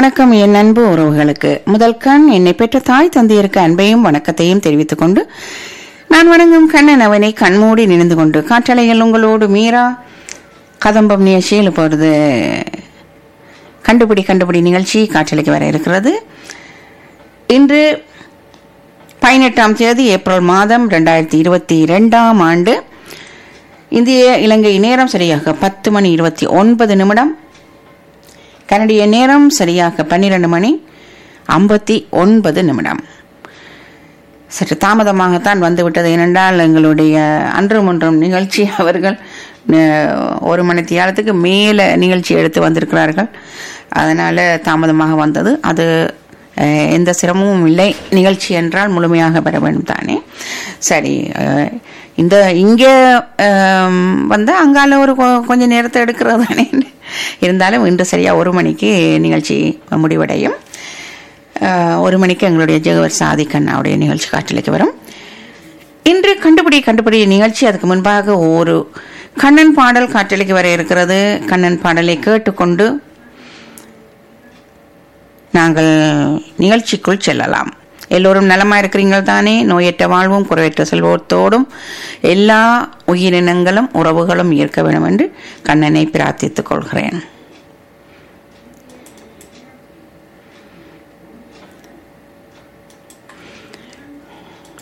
வணக்கம் என் அன்பு உறவுகளுக்கு முதல் கண் என்னை பெற்ற தாய் தந்தையருக்கு அன்பையும் வணக்கத்தையும் தெரிவித்துக் கொண்டு நான் வணங்கும் கண்ணன் அவனை கண்மூடி நினைந்து கொண்டு காற்றலைகள் உங்களோடு மீரா கதம்பம் நிகழ்ச்சியில் போகிறது கண்டுபிடி கண்டுபிடி நிகழ்ச்சி காற்றலைக்கு வர இருக்கிறது இன்று பதினெட்டாம் தேதி ஏப்ரல் மாதம் ரெண்டாயிரத்தி இருபத்தி ரெண்டாம் ஆண்டு இந்திய இலங்கை நேரம் சரியாக பத்து மணி இருபத்தி ஒன்பது நிமிடம் கனடிய நேரம் சரியாக பன்னிரண்டு மணி ஐம்பத்தி ஒன்பது நிமிடம் சற்று தாமதமாகத்தான் வந்துவிட்டது ஏனென்றால் எங்களுடைய அன்றும் ஒன்றும் நிகழ்ச்சி அவர்கள் அஹ், ஒரு மணி தியாலத்துக்கு மேலே நிகழ்ச்சி எடுத்து வந்திருக்கிறார்கள் அதனால் தாமதமாக வந்தது அது அஹ், எந்த சிரமமும் இல்லை நிகழ்ச்சி என்றால் முழுமையாக பெற வேண்டும் தானே சரி அஹ், இந்த இங்கே வந்து அங்கால ஒரு கொ- கொஞ்ச நேரத்தை எடுக்கிறது தானே இருந்தாலும் இன்று சரியாக ஒரு மணிக்கு நிகழ்ச்சி முடிவடையும் அஹ், ஒரு மணிக்கு எங்களுடைய ஜெகவர் சாதிக் அண்ணாவுடைய நிகழ்ச்சி காற்றலைக்கு வரும் இன்று கண்டுபிடி கண்டுபிடி நிகழ்ச்சி அதுக்கு முன்பாக ஒரு கண்ணன் பாடல் காற்றலைக்கு வர இருக்கிறது கண்ணன் பாடலை கேட்டுக்கொண்டு நாங்கள் நிகழ்ச்சிக்குள் செல்லலாம் எல்லோரும் நலமா இருக்கிறீங்கள் தானே நோயற்ற வாழ்வும் குறையற்ற செல்வத்தோடும் எல்லா உயிரினங்களும் உறவுகளும் இருக்க வேண்டும் என்று கண்ணனை பிரார்த்தித்துக் கொள்கிறேன்